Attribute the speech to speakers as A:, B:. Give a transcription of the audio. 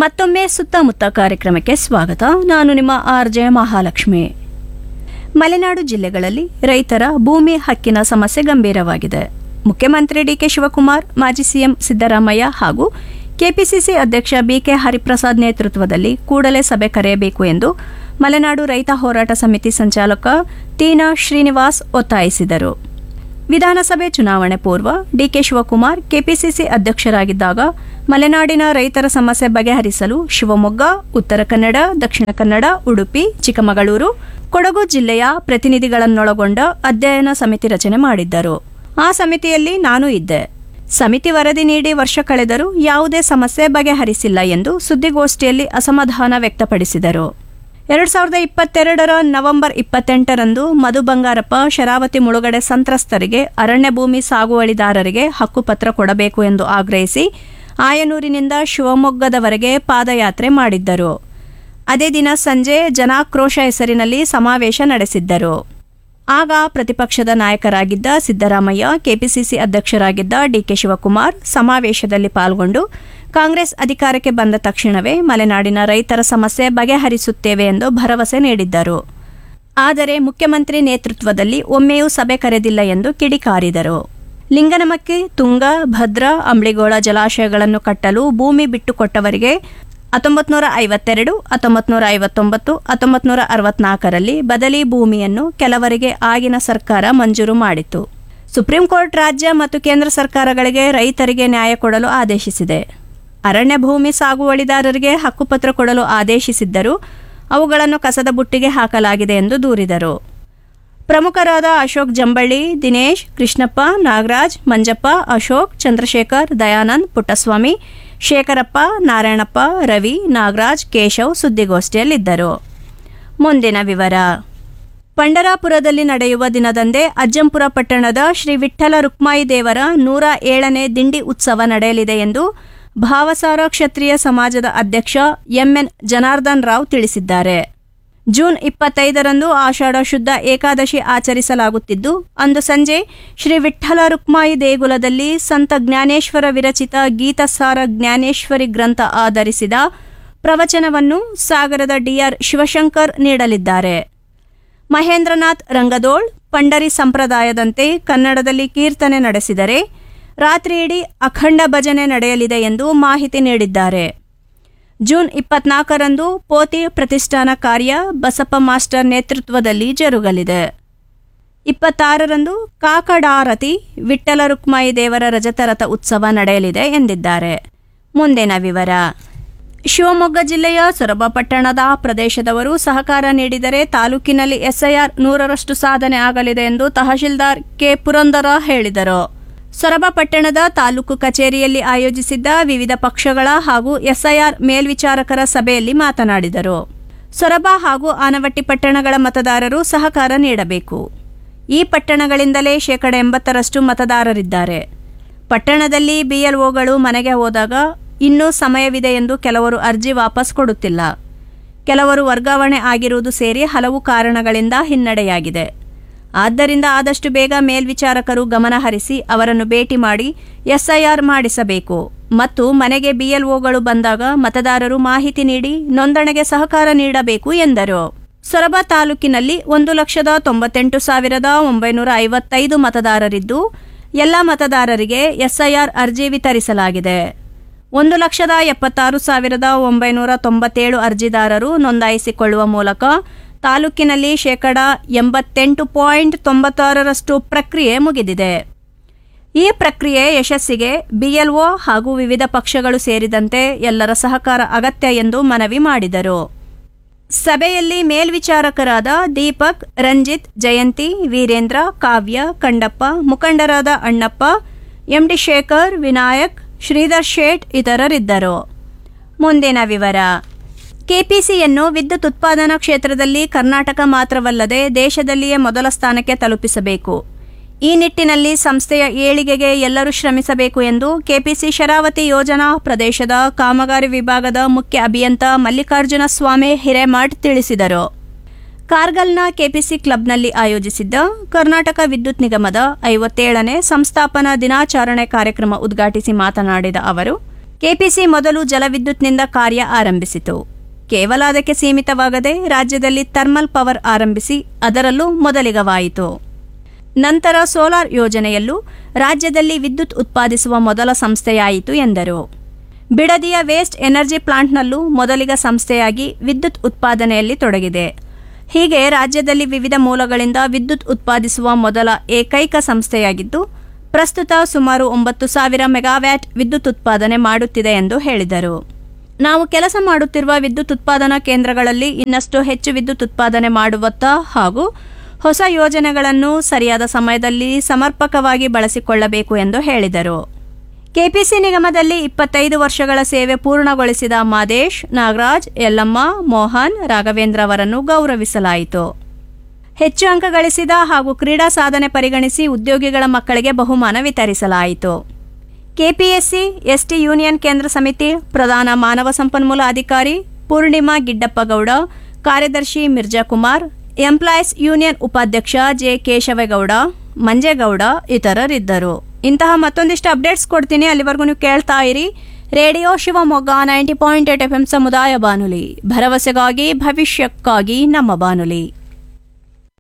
A: ಮತ್ತೊಮ್ಮೆ ಸುತ್ತಮುತ್ತ ಕಾರ್ಯಕ್ರಮಕ್ಕೆ ಸ್ವಾಗತ ನಾನು ನಿಮ್ಮ ಆರ್ ಜೆ ಮಹಾಲಕ್ಷ್ಮಿ ಮಲೆನಾಡು ಜಿಲ್ಲೆಗಳಲ್ಲಿ ರೈತರ ಭೂಮಿ ಹಕ್ಕಿನ ಸಮಸ್ಯೆ ಗಂಭೀರವಾಗಿದೆ ಮುಖ್ಯಮಂತ್ರಿ ಡಿಕೆ ಶಿವಕುಮಾರ್ ಮಾಜಿ ಸಿಎಂ ಸಿದ್ದರಾಮಯ್ಯ ಹಾಗೂ ಕೆಪಿಸಿಸಿ ಅಧ್ಯಕ್ಷ ಬಿಕೆ ಹರಿಪ್ರಸಾದ್ ನೇತೃತ್ವದಲ್ಲಿ ಕೂಡಲೇ ಸಭೆ ಕರೆಯಬೇಕು ಎಂದು ಮಲೆನಾಡು ರೈತ ಹೋರಾಟ ಸಮಿತಿ ಸಂಚಾಲಕ ತೀನಾ ಶ್ರೀನಿವಾಸ್ ಒತ್ತಾಯಿಸಿದರು ವಿಧಾನಸಭೆ ಚುನಾವಣೆ ಪೂರ್ವ ಡಿಕೆ ಶಿವಕುಮಾರ್ ಕೆಪಿಸಿಸಿ ಅಧ್ಯಕ್ಷರಾಗಿದ್ದಾಗ ಮಲೆನಾಡಿನ ರೈತರ ಸಮಸ್ಯೆ ಬಗೆಹರಿಸಲು ಶಿವಮೊಗ್ಗ ಉತ್ತರ ಕನ್ನಡ ದಕ್ಷಿಣ ಕನ್ನಡ ಉಡುಪಿ ಚಿಕ್ಕಮಗಳೂರು ಕೊಡಗು ಜಿಲ್ಲೆಯ ಪ್ರತಿನಿಧಿಗಳನ್ನೊಳಗೊಂಡ ಅಧ್ಯಯನ ಸಮಿತಿ ರಚನೆ ಮಾಡಿದ್ದರು ಆ ಸಮಿತಿಯಲ್ಲಿ ನಾನು ಇದ್ದೆ ಸಮಿತಿ ವರದಿ ನೀಡಿ ವರ್ಷ ಕಳೆದರೂ ಯಾವುದೇ ಸಮಸ್ಯೆ ಬಗೆಹರಿಸಿಲ್ಲ ಎಂದು ಸುದ್ದಿಗೋಷ್ಠಿಯಲ್ಲಿ ಅಸಮಾಧಾನ ವ್ಯಕ್ತಪಡಿಸಿದರು ಎರಡ್ ಸಾವಿರದ ಇಪ್ಪತ್ತೆರಡರ ನವೆಂಬರ್ ಇಪ್ಪತ್ತೆಂಟರಂದು ಮಧು ಬಂಗಾರಪ್ಪ ಶರಾವತಿ ಮುಳುಗಡೆ ಸಂತ್ರಸ್ತರಿಗೆ ಅರಣ್ಯ ಭೂಮಿ ಸಾಗುವಳಿದಾರರಿಗೆ ಹಕ್ಕುಪತ್ರ ಕೊಡಬೇಕು ಎಂದು ಆಗ್ರಹಿಸಿ ಆಯನೂರಿನಿಂದ ಶಿವಮೊಗ್ಗದವರೆಗೆ ಪಾದಯಾತ್ರೆ ಮಾಡಿದ್ದರು ಅದೇ ದಿನ ಸಂಜೆ ಜನಾಕ್ರೋಶ ಹೆಸರಿನಲ್ಲಿ ಸಮಾವೇಶ ನಡೆಸಿದ್ದರು ಆಗ ಪ್ರತಿಪಕ್ಷದ ನಾಯಕರಾಗಿದ್ದ ಸಿದ್ದರಾಮಯ್ಯ ಕೆಪಿಸಿಸಿ ಅಧ್ಯಕ್ಷರಾಗಿದ್ದ ಡಿಕೆ ಶಿವಕುಮಾರ್ ಸಮಾವೇಶದಲ್ಲಿ ಪಾಲ್ಗೊಂಡು ಕಾಂಗ್ರೆಸ್ ಅಧಿಕಾರಕ್ಕೆ ಬಂದ ತಕ್ಷಣವೇ ಮಲೆನಾಡಿನ ರೈತರ ಸಮಸ್ಯೆ ಬಗೆಹರಿಸುತ್ತೇವೆ ಎಂದು ಭರವಸೆ ನೀಡಿದ್ದರು ಆದರೆ ಮುಖ್ಯಮಂತ್ರಿ ನೇತೃತ್ವದಲ್ಲಿ ಒಮ್ಮೆಯೂ ಸಭೆ ಕರೆದಿಲ್ಲ ಎಂದು ಕಿಡಿಕಾರಿದರು ಲಿಂಗನಮಕ್ಕಿ ತುಂಗ ಭದ್ರಾ ಅಂಬ್ಳಿಗೋಳ ಜಲಾಶಯಗಳನ್ನು ಕಟ್ಟಲು ಭೂಮಿ ಬಿಟ್ಟುಕೊಟ್ಟವರಿಗೆ ಹತ್ತೊಂಬತ್ತು ನೂರ ಐವತ್ತೆರಡು ಹತ್ತೊಂಬತ್ತು ನೂರ ಐವತ್ತೊಂಬತ್ತು ಹತ್ತೊಂಬತ್ತು ನೂರ ಅರವತ್ನಾಲ್ಕರಲ್ಲಿ ಬದಲಿ ಭೂಮಿಯನ್ನು ಕೆಲವರಿಗೆ ಆಗಿನ ಸರ್ಕಾರ ಮಂಜೂರು ಮಾಡಿತು ಸುಪ್ರೀಂ ಕೋರ್ಟ್ ರಾಜ್ಯ ಮತ್ತು ಕೇಂದ್ರ ಸರ್ಕಾರಗಳಿಗೆ ರೈತರಿಗೆ ನ್ಯಾಯ ಕೊಡಲು ಆದೇಶಿಸಿದೆ ಅರಣ್ಯ ಭೂಮಿ ಸಾಗುವಳಿದಾರರಿಗೆ ಹಕ್ಕುಪತ್ರ ಕೊಡಲು ಆದೇಶಿಸಿದ್ದರೂ ಅವುಗಳನ್ನು ಕಸದ ಬುಟ್ಟಿಗೆ ಹಾಕಲಾಗಿದೆ ಎಂದು ದೂರಿದರು ಪ್ರಮುಖರಾದ ಅಶೋಕ್ ಜಂಬಳ್ಳಿ ದಿನೇಶ್ ಕೃಷ್ಣಪ್ಪ ನಾಗರಾಜ್ ಮಂಜಪ್ಪ ಅಶೋಕ್ ಚಂದ್ರಶೇಖರ್ ದಯಾನಂದ್ ಪುಟ್ಟಸ್ವಾಮಿ ಶೇಖರಪ್ಪ ನಾರಾಯಣಪ್ಪ ರವಿ ನಾಗರಾಜ್ ಕೇಶವ್ ಸುದ್ದಿಗೋಷ್ಠಿಯಲ್ಲಿದ್ದರು ಮುಂದಿನ ವಿವರ ಪಂಡರಾಪುರದಲ್ಲಿ ನಡೆಯುವ ದಿನದಂದೇ ಅಜ್ಜಂಪುರ ಪಟ್ಟಣದ ಶ್ರೀ ವಿಠ್ಠಲ ರುಕ್ಮಾಯಿ ದೇವರ ನೂರ ಏಳನೇ ದಿಂಡಿ ಉತ್ಸವ ನಡೆಯಲಿದೆ ಎಂದು ಭಾವಸಾರ ಕ್ಷತ್ರಿಯ ಸಮಾಜದ ಅಧ್ಯಕ್ಷ ಎಂಎನ್ ಜನಾರ್ದನ್ ರಾವ್ ತಿಳಿಸಿದ್ದಾರೆ ಜೂನ್ ಇಪ್ಪತ್ತೈದರಂದು ಆಷಾಢ ಶುದ್ಧ ಏಕಾದಶಿ ಆಚರಿಸಲಾಗುತ್ತಿದ್ದು ಅಂದು ಸಂಜೆ ಶ್ರೀ ವಿಠ್ಠಲ ರುಕ್ಮಾಯಿ ದೇಗುಲದಲ್ಲಿ ಸಂತ ಜ್ಞಾನೇಶ್ವರ ವಿರಚಿತ ಗೀತಸಾರ ಜ್ಞಾನೇಶ್ವರಿ ಗ್ರಂಥ ಆಧರಿಸಿದ ಪ್ರವಚನವನ್ನು ಸಾಗರದ ಡಿಆರ್ ಶಿವಶಂಕರ್ ನೀಡಲಿದ್ದಾರೆ ಮಹೇಂದ್ರನಾಥ್ ರಂಗದೋಳ್ ಪಂಡರಿ ಸಂಪ್ರದಾಯದಂತೆ ಕನ್ನಡದಲ್ಲಿ ಕೀರ್ತನೆ ನಡೆಸಿದರೆ ರಾತ್ರಿಯಿಡೀ ಅಖಂಡ ಭಜನೆ ನಡೆಯಲಿದೆ ಎಂದು ಮಾಹಿತಿ ನೀಡಿದ್ದಾರೆ ಜೂನ್ ಇಪ್ಪತ್ನಾಲ್ಕರಂದು ಪೋತಿ ಪ್ರತಿಷ್ಠಾನ ಕಾರ್ಯ ಬಸಪ್ಪ ಮಾಸ್ಟರ್ ನೇತೃತ್ವದಲ್ಲಿ ಜರುಗಲಿದೆ ಇಪ್ಪತ್ತಾರರಂದು ಕಾಕಡಾರತಿ ವಿಠ್ಠಲ ರುಕ್ಮಾಯಿ ದೇವರ ರಜತರಥ ಉತ್ಸವ ನಡೆಯಲಿದೆ ಎಂದಿದ್ದಾರೆ ಮುಂದಿನ ವಿವರ ಶಿವಮೊಗ್ಗ ಜಿಲ್ಲೆಯ ಸೊರಬ ಪಟ್ಟಣದ ಪ್ರದೇಶದವರು ಸಹಕಾರ ನೀಡಿದರೆ ತಾಲೂಕಿನಲ್ಲಿ ಎಸ್ಐಆರ್ ನೂರರಷ್ಟು ಸಾಧನೆ ಆಗಲಿದೆ ಎಂದು ತಹಶೀಲ್ದಾರ್ ಕೆ ಪುರಂದರ ಹೇಳಿದರು ಸೊರಬ ಪಟ್ಟಣದ ತಾಲೂಕು ಕಚೇರಿಯಲ್ಲಿ ಆಯೋಜಿಸಿದ್ದ ವಿವಿಧ ಪಕ್ಷಗಳ ಹಾಗೂ ಎಸ್ಐಆರ್ ಮೇಲ್ವಿಚಾರಕರ ಸಭೆಯಲ್ಲಿ ಮಾತನಾಡಿದರು ಸೊರಬ ಹಾಗೂ ಆನವಟ್ಟಿ ಪಟ್ಟಣಗಳ ಮತದಾರರು ಸಹಕಾರ ನೀಡಬೇಕು ಈ ಪಟ್ಟಣಗಳಿಂದಲೇ ಶೇಕಡ ಎಂಬತ್ತರಷ್ಟು ಮತದಾರರಿದ್ದಾರೆ ಪಟ್ಟಣದಲ್ಲಿ ಬಿಎಲ್ಒಗಳು ಮನೆಗೆ ಹೋದಾಗ ಇನ್ನೂ ಸಮಯವಿದೆ ಎಂದು ಕೆಲವರು ಅರ್ಜಿ ವಾಪಸ್ ಕೊಡುತ್ತಿಲ್ಲ ಕೆಲವರು ವರ್ಗಾವಣೆ ಆಗಿರುವುದು ಸೇರಿ ಹಲವು ಕಾರಣಗಳಿಂದ ಹಿನ್ನಡೆಯಾಗಿದೆ ಆದ್ದರಿಂದ ಆದಷ್ಟು ಬೇಗ ಮೇಲ್ವಿಚಾರಕರು ಗಮನ ಹರಿಸಿ ಅವರನ್ನು ಭೇಟಿ ಮಾಡಿ ಎಸ್ಐಆರ್ ಮಾಡಿಸಬೇಕು ಮತ್ತು ಮನೆಗೆ ಬಿಎಲ್ಒಗಳು ಬಂದಾಗ ಮತದಾರರು ಮಾಹಿತಿ ನೀಡಿ ನೋಂದಣಿಗೆ ಸಹಕಾರ ನೀಡಬೇಕು ಎಂದರು ಸೊರಬ ತಾಲೂಕಿನಲ್ಲಿ ಒಂದು ಲಕ್ಷದ ತೊಂಬತ್ತೆಂಟು ಸಾವಿರದ ಒಂಬೈನೂರ ಐವತ್ತೈದು ಮತದಾರರಿದ್ದು ಎಲ್ಲ ಮತದಾರರಿಗೆ ಎಸ್ಐಆರ್ ಅರ್ಜಿ ವಿತರಿಸಲಾಗಿದೆ ಒಂದು ಲಕ್ಷದ ಎಪ್ಪತ್ತಾರು ಸಾವಿರದ ಒಂಬೈನೂರ ತೊಂಬತ್ತೇಳು ಅರ್ಜಿದಾರರು ನೋಂದಾಯಿಸಿಕೊಳ್ಳುವ ಮೂಲಕ ತಾಲೂಕಿನಲ್ಲಿ ಶೇಕಡ ಎಂಬತ್ತೆಂಟು ಪಾಯಿಂಟ್ ತೊಂಬತ್ತಾರರಷ್ಟು ಪ್ರಕ್ರಿಯೆ ಮುಗಿದಿದೆ ಈ ಪ್ರಕ್ರಿಯೆ ಯಶಸ್ಸಿಗೆ ಬಿಎಲ್ಒ ಹಾಗೂ ವಿವಿಧ ಪಕ್ಷಗಳು ಸೇರಿದಂತೆ ಎಲ್ಲರ ಸಹಕಾರ ಅಗತ್ಯ ಎಂದು ಮನವಿ ಮಾಡಿದರು ಸಭೆಯಲ್ಲಿ ಮೇಲ್ವಿಚಾರಕರಾದ ದೀಪಕ್ ರಂಜಿತ್ ಜಯಂತಿ ವೀರೇಂದ್ರ ಕಾವ್ಯ ಕಂಡಪ್ಪ ಮುಖಂಡರಾದ ಅಣ್ಣಪ್ಪ ಎಂಡಿ ಶೇಖರ್ ವಿನಾಯಕ್ ಶ್ರೀಧರ್ ಶೇಟ್ ಇತರರಿದ್ದರು ಮುಂದಿನ ವಿವರ ಕೆಪಿಸಿಯನ್ನು ವಿದ್ಯುತ್ ಉತ್ಪಾದನಾ ಕ್ಷೇತ್ರದಲ್ಲಿ ಕರ್ನಾಟಕ ಮಾತ್ರವಲ್ಲದೆ ದೇಶದಲ್ಲಿಯೇ ಮೊದಲ ಸ್ಥಾನಕ್ಕೆ ತಲುಪಿಸಬೇಕು ಈ ನಿಟ್ಟಿನಲ್ಲಿ ಸಂಸ್ಥೆಯ ಏಳಿಗೆಗೆ ಎಲ್ಲರೂ ಶ್ರಮಿಸಬೇಕು ಎಂದು ಕೆಪಿಸಿ ಶರಾವತಿ ಯೋಜನಾ ಪ್ರದೇಶದ ಕಾಮಗಾರಿ ವಿಭಾಗದ ಮುಖ್ಯ ಅಭಿಯಂತ ಮಲ್ಲಿಕಾರ್ಜುನ ಸ್ವಾಮಿ ಹಿರೇಮಠ್ ತಿಳಿಸಿದರು ಕಾರ್ಗಲ್ನ ಕೆಪಿಸಿ ಕ್ಲಬ್ನಲ್ಲಿ ಆಯೋಜಿಸಿದ್ದ ಕರ್ನಾಟಕ ವಿದ್ಯುತ್ ನಿಗಮದ ಐವತ್ತೇಳನೇ ಸಂಸ್ಥಾಪನಾ ದಿನಾಚರಣೆ ಕಾರ್ಯಕ್ರಮ ಉದ್ಘಾಟಿಸಿ ಮಾತನಾಡಿದ ಅವರು ಕೆಪಿಸಿ ಮೊದಲು ಜಲವಿದ್ಯುತ್ನಿಂದ ಕಾರ್ಯ ಆರಂಭಿಸಿತು ಕೇವಲ ಅದಕ್ಕೆ ಸೀಮಿತವಾಗದೆ ರಾಜ್ಯದಲ್ಲಿ ಥರ್ಮಲ್ ಪವರ್ ಆರಂಭಿಸಿ ಅದರಲ್ಲೂ ಮೊದಲಿಗವಾಯಿತು ನಂತರ ಸೋಲಾರ್ ಯೋಜನೆಯಲ್ಲೂ ರಾಜ್ಯದಲ್ಲಿ ವಿದ್ಯುತ್ ಉತ್ಪಾದಿಸುವ ಮೊದಲ ಸಂಸ್ಥೆಯಾಯಿತು ಎಂದರು ಬಿಡದಿಯ ವೇಸ್ಟ್ ಎನರ್ಜಿ ಪ್ಲಾಂಟ್ನಲ್ಲೂ ಮೊದಲಿಗ ಸಂಸ್ಥೆಯಾಗಿ ವಿದ್ಯುತ್ ಉತ್ಪಾದನೆಯಲ್ಲಿ ತೊಡಗಿದೆ ಹೀಗೆ ರಾಜ್ಯದಲ್ಲಿ ವಿವಿಧ ಮೂಲಗಳಿಂದ ವಿದ್ಯುತ್ ಉತ್ಪಾದಿಸುವ ಮೊದಲ ಏಕೈಕ ಸಂಸ್ಥೆಯಾಗಿದ್ದು ಪ್ರಸ್ತುತ ಸುಮಾರು ಒಂಬತ್ತು ಸಾವಿರ ಮೆಗಾವ್ಯಾಟ್ ವಿದ್ಯುತ್ ಉತ್ಪಾದನೆ ಮಾಡುತ್ತಿದೆ ಎಂದು ಹೇಳಿದರು ನಾವು ಕೆಲಸ ಮಾಡುತ್ತಿರುವ ವಿದ್ಯುತ್ ಉತ್ಪಾದನಾ ಕೇಂದ್ರಗಳಲ್ಲಿ ಇನ್ನಷ್ಟು ಹೆಚ್ಚು ವಿದ್ಯುತ್ ಉತ್ಪಾದನೆ ಮಾಡುವತ್ತ ಹಾಗೂ ಹೊಸ ಯೋಜನೆಗಳನ್ನು ಸರಿಯಾದ ಸಮಯದಲ್ಲಿ ಸಮರ್ಪಕವಾಗಿ ಬಳಸಿಕೊಳ್ಳಬೇಕು ಎಂದು ಹೇಳಿದರು ಕೆಪಿಸಿ ನಿಗಮದಲ್ಲಿ ಇಪ್ಪತ್ತೈದು ವರ್ಷಗಳ ಸೇವೆ ಪೂರ್ಣಗೊಳಿಸಿದ ಮಾದೇಶ್ ನಾಗರಾಜ್ ಯಲ್ಲಮ್ಮ ಮೋಹನ್ ರಾಘವೇಂದ್ರ ಅವರನ್ನು ಗೌರವಿಸಲಾಯಿತು ಹೆಚ್ಚು ಅಂಕ ಗಳಿಸಿದ ಹಾಗೂ ಕ್ರೀಡಾ ಸಾಧನೆ ಪರಿಗಣಿಸಿ ಉದ್ಯೋಗಿಗಳ ಮಕ್ಕಳಿಗೆ ಬಹುಮಾನ ವಿತರಿಸಲಾಯಿತು ಕೆಪಿಎಸ್ಸಿ ಎಸ್ಟಿ ಯೂನಿಯನ್ ಕೇಂದ್ರ ಸಮಿತಿ ಪ್ರಧಾನ ಮಾನವ ಸಂಪನ್ಮೂಲ ಅಧಿಕಾರಿ ಪೂರ್ಣಿಮಾ ಗಿಡ್ಡಪ್ಪಗೌಡ ಕಾರ್ಯದರ್ಶಿ ಮಿರ್ಜಾ ಕುಮಾರ್ ಎಂಪ್ಲಾಯೀಸ್ ಯೂನಿಯನ್ ಉಪಾಧ್ಯಕ್ಷ ಜೆ ಕೇಶವೇಗೌಡ ಮಂಜೇಗೌಡ ಇತರರಿದ್ದರು ಇಂತಹ ಮತ್ತೊಂದಿಷ್ಟು ಅಪ್ಡೇಟ್ಸ್ ಕೊಡ್ತೀನಿ ಅಲ್ಲಿವರೆಗೂ ನೀವು ಕೇಳ್ತಾ ಇರಿ radio Shivamogga ninety point eight F M ಸಮುದಾಯ ಬಾನುಲಿ ಭರವಸೆಗಾಗಿ ಭವಿಷ್ಯಕ್ಕಾಗಿ ನಮ್ಮ ಬಾನುಲಿ